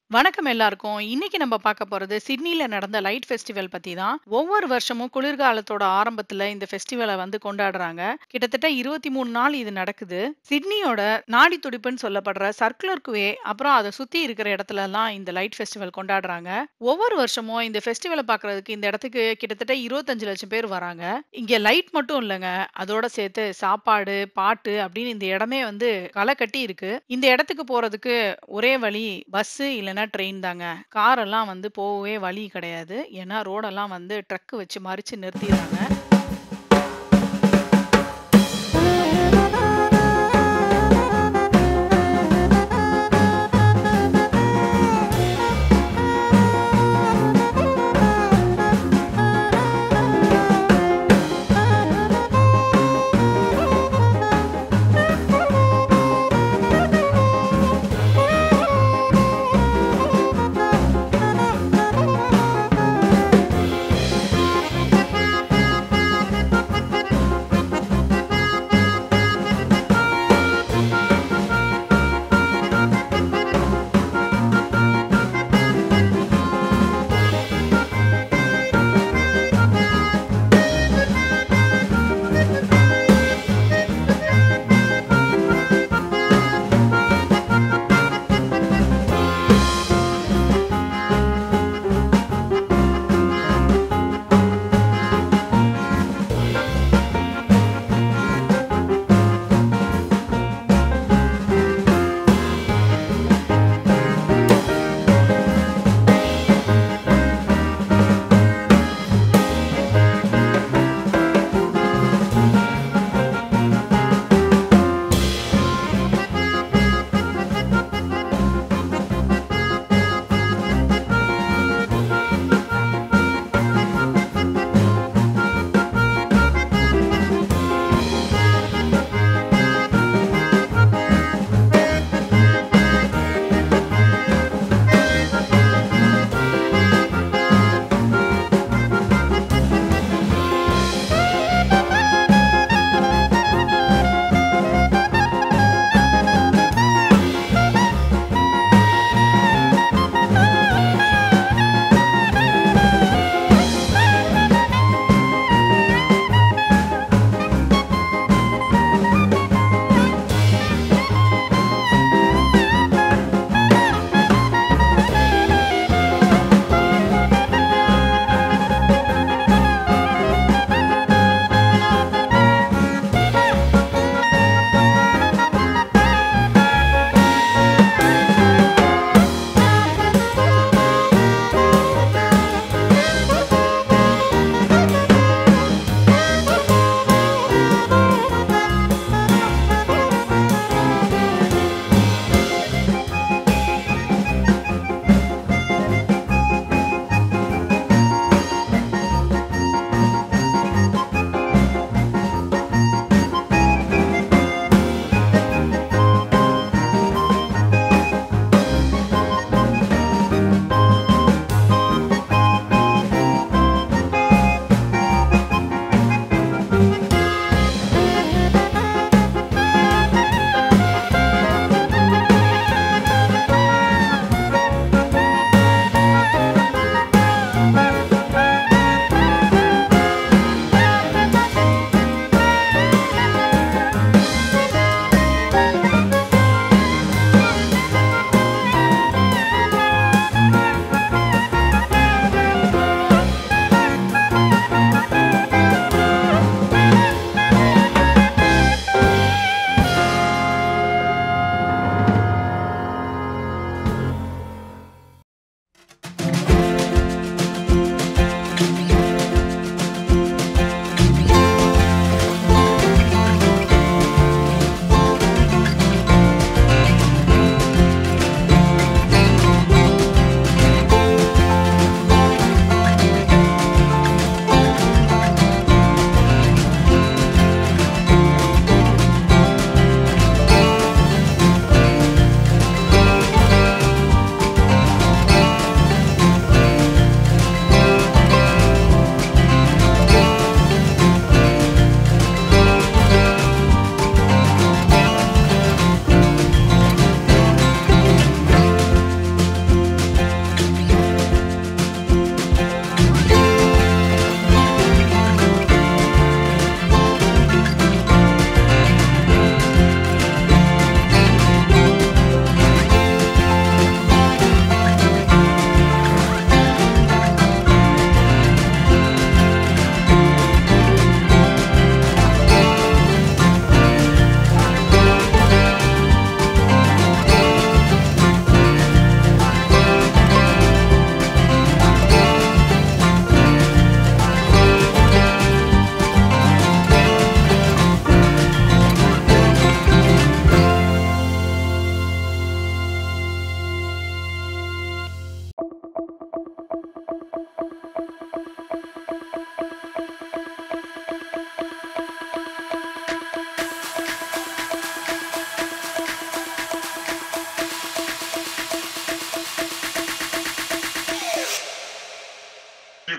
வணக்கம் எல்லாருக்கும். இன்னைக்கு நம்ம பார்க்க போறது சிட்னில நடந்த லைட் ஃபெஸ்டிவல் பத்தி தான். ஒவ்வொரு வருஷமும் குளிர்காலத்தோட ஆரம்பத்துல இந்த ஃபெஸ்டிவல வந்து கொண்டாடுறாங்க. கிட்டத்தட்ட 23 நாள் இது நடக்குது. சிட்னியோட நாடி துடிப்புன்னு சொல்லப்படுற சர்க்குலர் குவே, அப்புறம் அத சுத்தி இருக்கிற இடத்துலலாம் இந்த லைட் ஃபெஸ்டிவல் கொண்டாடுறாங்க. ஒவ்வொரு வருஷமும் இந்த ஃபெஸ்டிவல பார்க்கறதுக்கு இந்த இடத்துக்கு கிட்டத்தட்ட 25 லட்சம் பேர் வராங்க. இங்க லைட் மட்டும் இல்லங்க. அதோட சேர்த்து சாப்பாடு, பாட்டு அப்படின்னு இந்த இடமே வந்து களை கட்டி இருக்கு. இந்த இடத்துக்கு போறதுக்கு ஒரே வழி பஸ்ஸு இல்லன்னா ட்ரெயின் தாங்க. காரெல்லாம் வந்து போகவே வழி கிடையாது. ஏன்னா ரோடெல்லாம் வந்து ட்ரக் வச்சு மறிச்சு நிறுத்திர்றாங்க.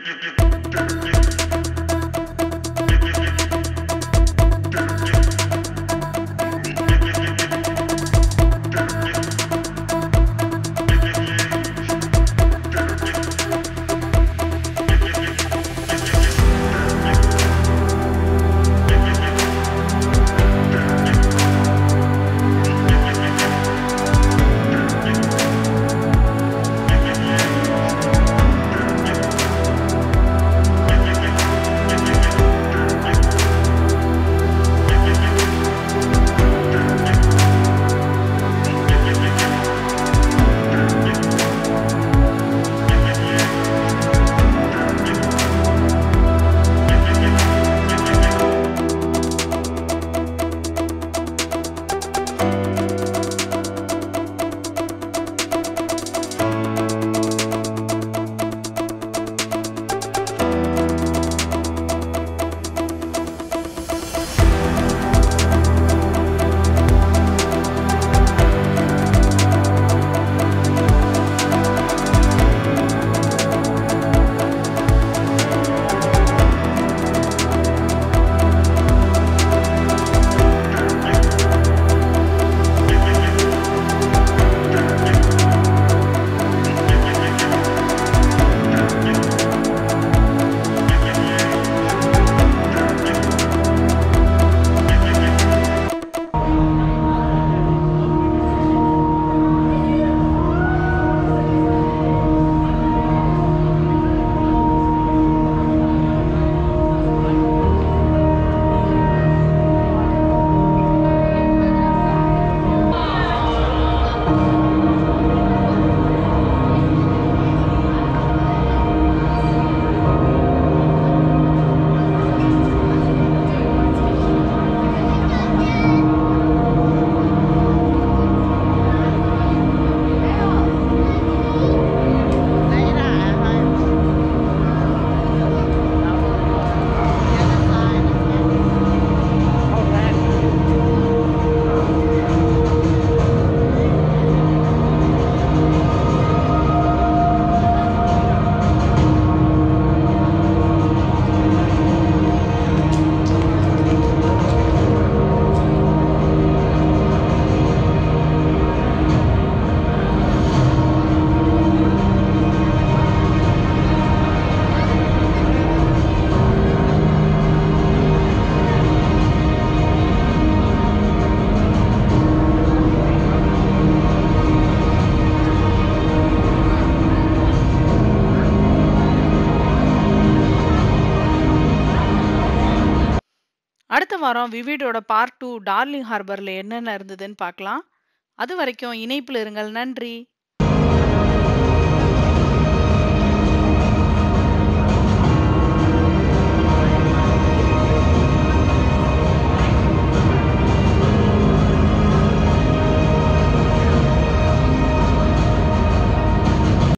அடுத்த வாரம் விவிடோட பார்ட் டூ டார்லிங் ஹார்பர்ல என்னென்ன இருந்ததுன்னு பார்க்கலாம் அது வரைக்கும் இணைப்பில் இருங்கள் நன்றி